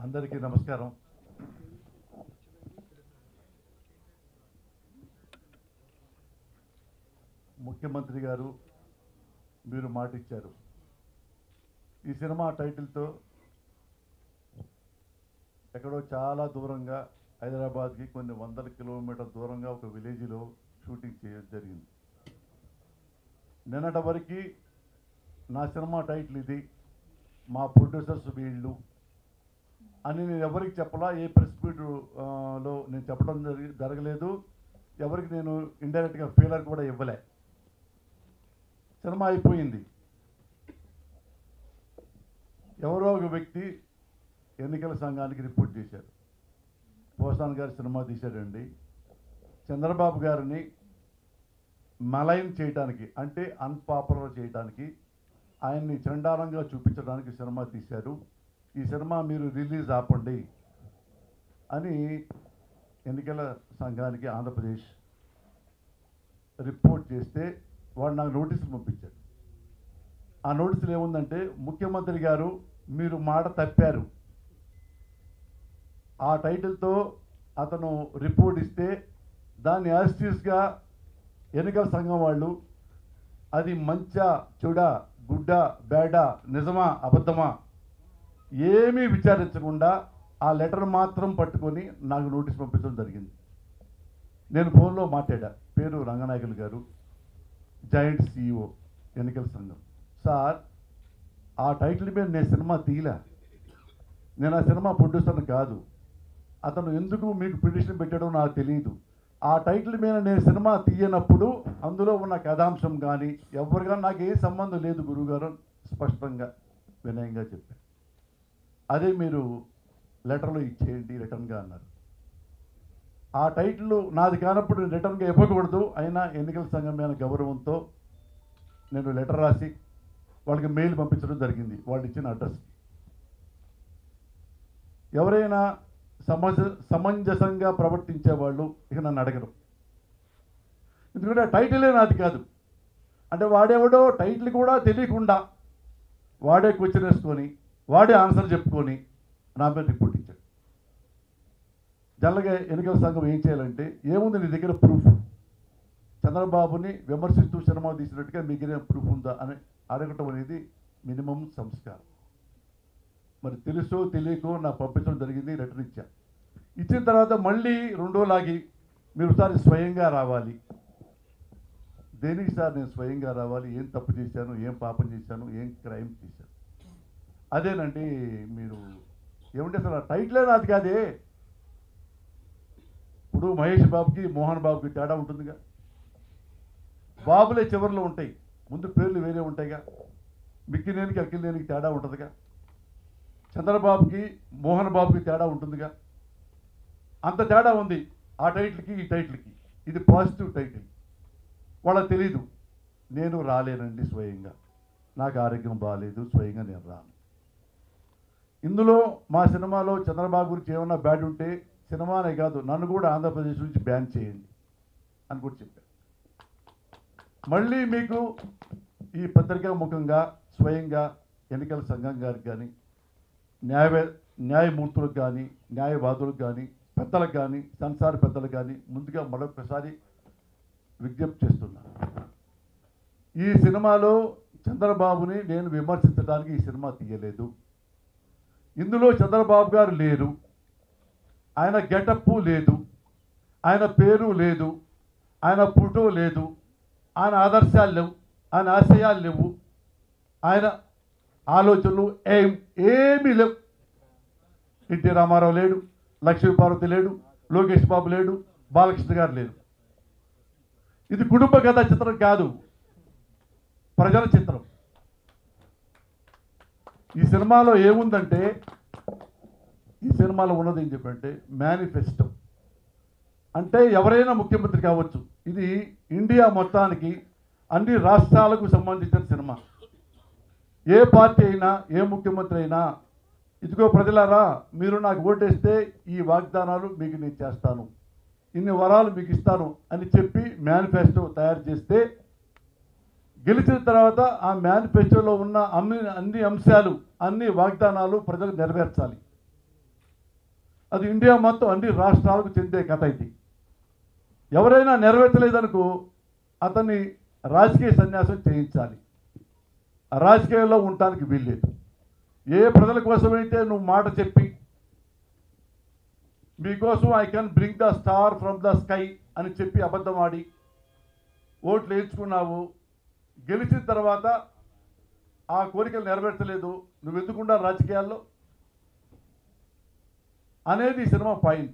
అందరికీ నమస్కారం ముఖ్యమంత్రి గారు మీరు మాట ఇచ్చారు ఈ సినిమా టైటిల్తో ఎక్కడో చాలా దూరంగా హైదరాబాద్కి కొన్ని వందల కిలోమీటర్ దూరంగా ఒక విలేజ్లో షూటింగ్ చేయడం జరిగింది నిన్నటి వరకు నా సినిమా టైటిల్ ఇది మా ప్రొడ్యూసర్స్ వీళ్ళు అని నేను ఎవరికి చెప్పలా ఏ ప్రెస్ మీట్ ఆ, లో నేను చెప్పడం జరిగి జరగలేదు ఎవరికి నేను ఇండైరెక్ట్గా ఫీలర్ కూడా ఇవ్వలే సినిమా అయిపోయింది ఎవరో ఒక వ్యక్తి ఎన్నికల సంఘానికి రిపోర్ట్ చేశారు పోసాన్ గారు సినిమా తీశాడండి చంద్రబాబు గారిని మలైన్ చేయడానికి అంటే అన్పాపులర్ చేయడానికి ఆయన్ని చండాలంగా చూపించడానికి సినిమా తీశారు ఈ సినిమా మీరు రిలీజ్ ఆపండి అని ఎన్నికల సంఘానికి ఆంధ్రప్రదేశ్ రిపోర్ట్ చేస్తే వాడు నాకు నోటీసులు పంపించాడు ఆ నోటీసులు ఏముందంటే ముఖ్యమంత్రి గారు మీరు మాట తప్పారు ఆ టైటిల్తో అతను రిపోర్ట్ ఇస్తే దాన్ని యాస్టీస్గా ఎన్నికల సంఘం వాళ్ళు అది మంచా చెడ గుడ్డ బేడ నిజమా అబద్ధమా ఏమీ విచారించకుండా ఆ లెటర్ మాత్రం పట్టుకొని నాకు నోటీస్ పంపించడం జరిగింది నేను ఫోన్లో మాట్లాడా పేరు రంగనాయకులు గారు జాయింట్ సిఇఓ ఎన్నికల సంఘం సార్ ఆ టైటిల్ మీద నేను సినిమా తీయలే నేను ఆ సినిమా ప్రొడ్యూసర్ని కాదు అతను ఎందుకు మీకు పిటిషన్ పెట్టాడో నాకు తెలియదు ఆ టైటిల్ మీద నేను సినిమా తీయనప్పుడు అందులో ఉన్న కథాంశం కానీ ఎవరు కానీ నాకు ఏ సంబంధం లేదు గురువుగారు స్పష్టంగా వినయంగా చెప్పారు అదే మీరు లెటర్లో ఇచ్చేయండి రిటర్న్గా అన్నారు ఆ టైటిల్ నాది కానప్పుడు నేను రిటర్న్గా ఇవ్వకూడదు అయినా ఎన్నికల సంఘం మీద గౌరవంతో నేను లెటర్ రాసి వాళ్ళకి మెయిల్ పంపించడం జరిగింది వాళ్ళు ఇచ్చిన అడ్రస్కి ఎవరైనా సమజ సమంజసంగా ప్రవర్తించే వాళ్ళు ఇక నన్ను అడగరు ఎందుకంటే టైటిలే నాది కాదు అంటే వాడెవడో టైటిల్ కూడా తెలియకుండా వాడే క్వశ్చన్ వేసుకొని వాడే ఆన్సర్ చెప్పుకొని నా మీద రిపోర్ట్ ఇచ్చాడు జనరల్గా ఎన్నికల సంఘం ఏం చేయాలంటే ఏముంది నీ దగ్గర ప్రూఫ్ చంద్రబాబుని విమర్శిస్తూ సినిమా తీసినట్టుగా మీ దగ్గర ప్రూఫ్ ఉందా అని అడగటం అనేది మినిమం సంస్కారం మరి తెలుసో తెలియకో నాకు పంపించడం జరిగింది లెటర్ ఇచ్చా ఇచ్చిన తర్వాత మళ్ళీ రెండో లాగి మీరు ఒకసారి స్వయంగా రావాలి దేనికి సార్ నేను స్వయంగా రావాలి ఏం తప్పు చేశాను ఏం పాపం చేశాను ఏం క్రైమ్ చేశాను అదేనండి మీరు ఏమంటే అసలు ఆ టైటిలే నాది కాదే ఇప్పుడు మహేష్ బాబుకి మోహన్ బాబుకి తేడా ఉంటుందిగా బాబులే చివరిలో ఉంటాయి ముందు పేర్లు వేరే ఉంటాయిగా మిక్కినేనికి అక్కినేనికి తేడా ఉంటుందిగా చంద్రబాబుకి మోహన్ బాబుకి తేడా ఉంటుందిగా అంత తేడా ఉంది ఆ టైటిల్కి ఈ టైటిల్కి ఇది పాజిటివ్ టైటిల్ వాళ్ళకి తెలీదు నేను రాలేనండి స్వయంగా నాకు ఆరోగ్యం బాగాలేదు స్వయంగా నేను రాను ఇందులో మా సినిమాలో చంద్రబాబు గురించి ఏమన్నా బ్యాడ్ ఉంటే సినిమానే కాదు నన్ను కూడా ఆంధ్రప్రదేశ్ నుంచి బ్యాన్ చేయండి అని కూడా చెప్పారు మళ్ళీ మీకు ఈ పత్రికా ముఖంగా స్వయంగా ఎన్నికల సంఘం గారికి కానీ న్యాయ న్యాయమూర్తులకు కానీ న్యాయవాదులకు కానీ పెద్దలకు కానీ సంసార పెద్దలకు కానీ ముందుగా మరొకసారి విజ్ఞప్తి చేస్తున్నా ఈ సినిమాలో చంద్రబాబుని నేను విమర్శించడానికి ఈ సినిమా తీయలేదు ఇందులో చంద్రబాబు గారు లేరు ఆయన గెటప్ లేదు ఆయన పేరు లేదు ఆయన ఫోటో లేదు ఆయన ఆదర్శాలు లేవు ఆయన ఆశయాలు లేవు ఆయన ఆలోచనలు ఏం ఏమీ లేవు ఎన్టీ రామారావు లేడు లక్ష్మీపార్వతి లేడు లోకేష్ బాబు లేడు బాలకృష్ణ గారు లేరు ఇది కుటుంబ కథ చిత్రం కాదు ప్రజల చిత్రం ఈ సినిమాలో ఏముందంటే ఈ సినిమాలో ఉన్నది ఏం చెప్పంటే మేనిఫెస్టో అంటే ఎవరైనా ముఖ్యమంత్రి కావచ్చు ఇది ఇండియా మొత్తానికి అన్ని రాష్ట్రాలకు సంబంధించిన సినిమా ఏ పార్టీ అయినా ఏ ముఖ్యమంత్రి అయినా ఇదిగో ప్రజలారా మీరు నాకు ఓటేస్తే ఈ వాగ్దానాలు మీకు నేను చేస్తాను ఇన్ని వరాలు మీకు ఇస్తాను అని చెప్పి మేనిఫెస్టో తయారు చేస్తే గెలిచిన తర్వాత ఆ మేనిఫెస్టోలో ఉన్న అన్ని అన్ని అంశాలు అన్ని వాగ్దానాలు ప్రజలకు నెరవేర్చాలి అది ఇండియా మొత్తం అన్ని రాష్ట్రాలకు చెందే కథ ఇది ఎవరైనా నెరవేర్చలేదనుకో అతన్ని రాజకీయ సన్యాసం చేయించాలి ఆ రాజకీయాల్లో ఉండటానికి వీల్లేదు ఏ ప్రజల కోసమైతే నువ్వు మాట చెప్పి మీకోసం I can bring the star from the sky అని చెప్పి అబద్ధం ఆడి ఓట్లు వేయించుకున్నావు గెలిచిన తర్వాత ఆ కోరికలు నెరవేర్చలేదు నువ్వు ఎందుకుండా రాజకీయాల్లో అనేది ఈ సినిమా పాయింట్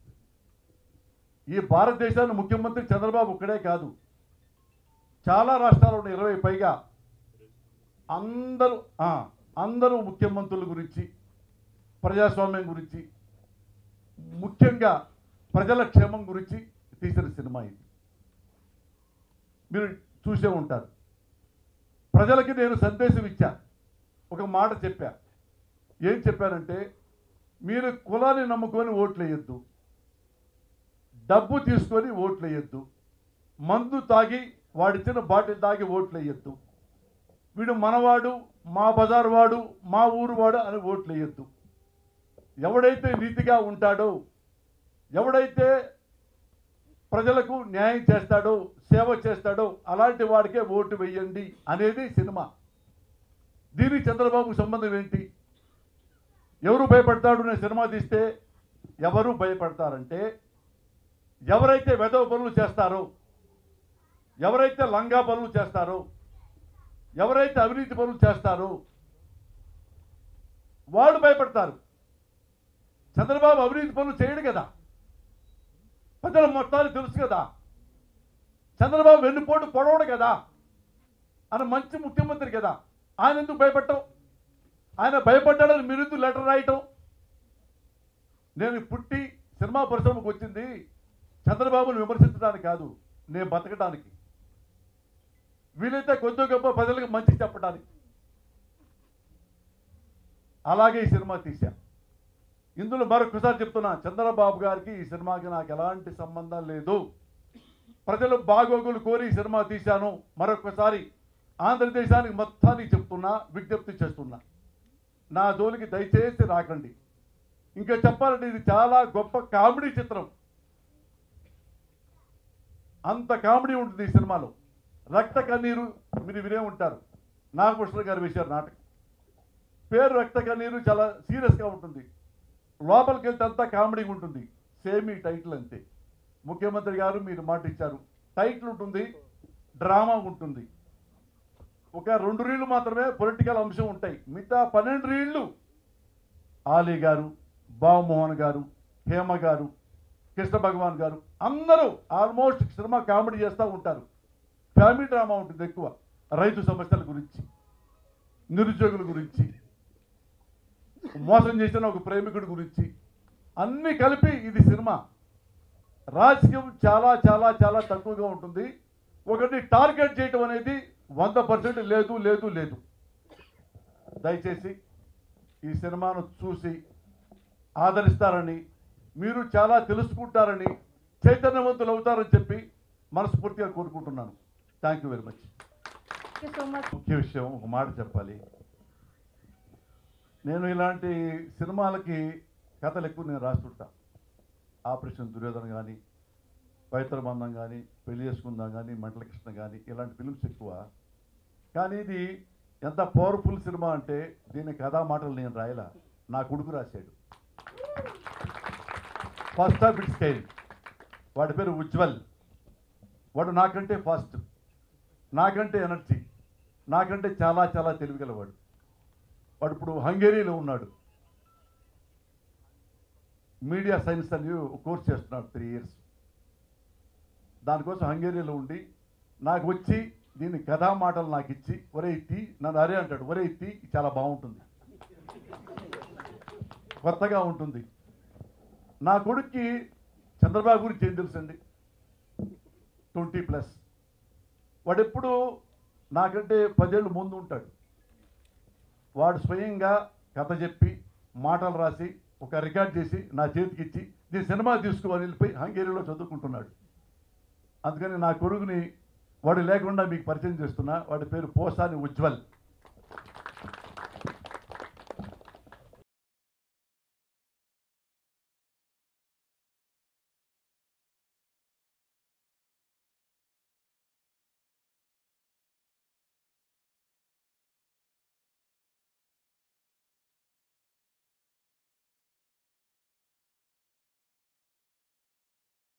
ఈ భారతదేశాన్ని ముఖ్యమంత్రి చంద్రబాబు ఒక్కడే కాదు చాలా రాష్ట్రాలు ఉన్నాయి ఇరవై పైగా అందరూ ఆ, అందరూ ముఖ్యమంత్రుల గురించి ప్రజాస్వామ్యం గురించి ముఖ్యంగా ప్రజల క్షేమం గురించి తీసిన సినిమా ఇది మీరు చూసే ఉంటారు ప్రజలకి నేను సందేశం ఇచ్చా ఒక మాట చెప్పా ఏం చెప్పానంటే మీరు కులాన్ని నమ్ముకొని ఓట్లు వేయొద్దు డబ్బు తీసుకొని ఓట్లు వేయొద్దు మందు తాగి వాడిచ్చిన బాటిల్ తాగి ఓట్లు వేయొద్దు వీడు మనవాడు మా బజార్ వాడు మా ఊరు వాడు అని ఓట్లు వేయొద్దు ఎవడైతే నీతిగా ఉంటాడో ఎవడైతే ప్రజలకు న్యాయం చేస్తాడో సేవ చేస్తాడో అలాంటి వాడికే ఓటు వేయండి అనేది సినిమా దీనికి చంద్రబాబుకు సంబంధం ఏంటి ఎవరు భయపడతాడు నేను సినిమా తీస్తే ఎవరు భయపడతారంటే ఎవరైతే వెధవ పనులు చేస్తారో ఎవరైతే లంగా పనులు చేస్తారో ఎవరైతే అవినీతి పనులు చేస్తారో వాళ్ళు భయపడతారు చంద్రబాబు అవినీతి పనులు చేయడు కదా ప్రజల మొత్తానికి తెలుసు కదా చంద్రబాబు వెన్నుపోటు పొడవడు కదా ఆయన మంచి ముఖ్యమంత్రి కదా ఆయన ఎందుకు భయపడటం ఆయన భయపడ్డాడని మీరు ఎందుకు లెటర్ రాయటం నేను పుట్టి సినిమా పరిశ్రమకు వచ్చింది చంద్రబాబును విమర్శించడానికి కాదు నేను బతకడానికి వీలైతే కొద్ది గొప్ప ప్రజలకు మంచి చెప్పడానికి అలాగే ఈ సినిమా తీశా ఇందులో మరొకసారి చెప్తున్నా చంద్రబాబు గారికి ఈ సినిమాకి నాకు ఎలాంటి సంబంధం లేదు ప్రజలు బాగోగులు కోరి ఈ సినిమా తీశాను మరొకసారి ఆంధ్రదేశానికి మొత్తానికి చెప్తున్నా విజ్ఞప్తి చేస్తున్నా నా జోలికి దయచేసి రాకండి ఇంకా చెప్పాలంటే ఇది చాలా గొప్ప కామెడీ చిత్రం అంత కామెడీ ఉంటుంది ఈ సినిమాలో రక్త కన్నీరు మీరు వినే ఉంటారు నాగభూషణ గారు వేశారు నాటకం పేరు రక్త కన్నీరు చాలా సీరియస్గా ఉంటుంది లోపలికి వెళ్తే అంతా కామెడీ ఉంటుంది సేమ్ ఈ టైటిల్ అంతే ముఖ్యమంత్రి గారు మీరు మాట ఇచ్చారు టైటిల్ ఉంటుంది డ్రామా ఉంటుంది ఒక రెండు రీళ్లు మాత్రమే పొలిటికల్ అంశం ఉంటాయి మిగతా పన్నెండు రీళ్లు ఆలీ గారు బాబుమోహన్ గారు హేమ గారు కృష్ణ భగవాన్ గారు అందరూ ఆల్మోస్ట్ సినిమా కామెడీ చేస్తూ ఉంటారు ఫ్యామిలీ డ్రామా ఉంటుంది ఎక్కువ రైతు సమస్యల గురించి నిరుద్యోగుల గురించి మోసం చేసిన ఒక ప్రేమికుడి గురించి అన్నీ కలిపి ఇది సినిమా రాజకీయం చాలా చాలా చాలా తక్కువగా ఉంటుంది ఒకటి టార్గెట్ చేయటం అనేది వంద పర్సెంట్ లేదు లేదు లేదు దయచేసి ఈ సినిమాను చూసి ఆదరిస్తారని మీరు చాలా తెలుసుకుంటారని చైతన్యవంతులు అవుతారని చెప్పి మనస్ఫూర్తిగా కోరుకుంటున్నాను thank you very much thank you so much ముఖ్య విషయం ఒక మాట చెప్పాలి నేను ఇలాంటి సినిమాలకి కథలు ఎక్కువ నేను రాస్తుంటా ఆపరేషన్ దుర్యోధన కానీ పవిత్ర బంధం కానీ పెళ్లి చేసుకుందాం కానీ మంటల కృష్ణ కానీ ఇలాంటి ఫిల్మ్స్ ఎక్కువ కానీ ఇది ఎంత పవర్ఫుల్ సినిమా అంటే దీని కథా మాటలు నేను రాయలా నా కొడుకు రాశాడు ఫస్ట్ ఆఫ్ ఇట్ స్టైల్ వాడి పేరు ఉజ్వల్ వాడు నాకంటే ఫాస్ట్ నాకంటే ఎనర్జీ నాకంటే చాలా చాలా తెలివిగలవాడు వాడు ఇప్పుడు హంగేరీలో ఉన్నాడు మీడియా సైన్స్ అని ఒక కోర్స్ చేస్తున్నాడు త్రీ ఇయర్స్ దానికోసం హంగేరీలో ఉండి నాకు వచ్చి దీని కథా మాటలు నాకు ఇచ్చి ఒరే ఇత్తి నన్ను అరే అంటాడు ఒరే ఇత్తి చాలా బాగుంటుంది కొత్తగా ఉంటుంది నా కొడుక్కి చంద్రబాబు గురించి ఏం తెలుసండి ట్వంటీ ప్లస్ వాడు ఎప్పుడు నాకంటే పదేళ్ళు ముందు ఉంటాడు వాడు స్వయంగా కథ చెప్పి మాటలు రాసి ఒక రికార్డ్ చేసి నా చేతికి ఇచ్చి దీని సినిమా తీసుకోవాలి వెళ్ళిపోయి హంగేరీలో చదువుకుంటున్నాడు అందుకని నా కొడుకుని వాడు లేకుండా మీకు పరిచయం చేస్తున్నా వాడి పేరు పోసాని ఉజ్వల్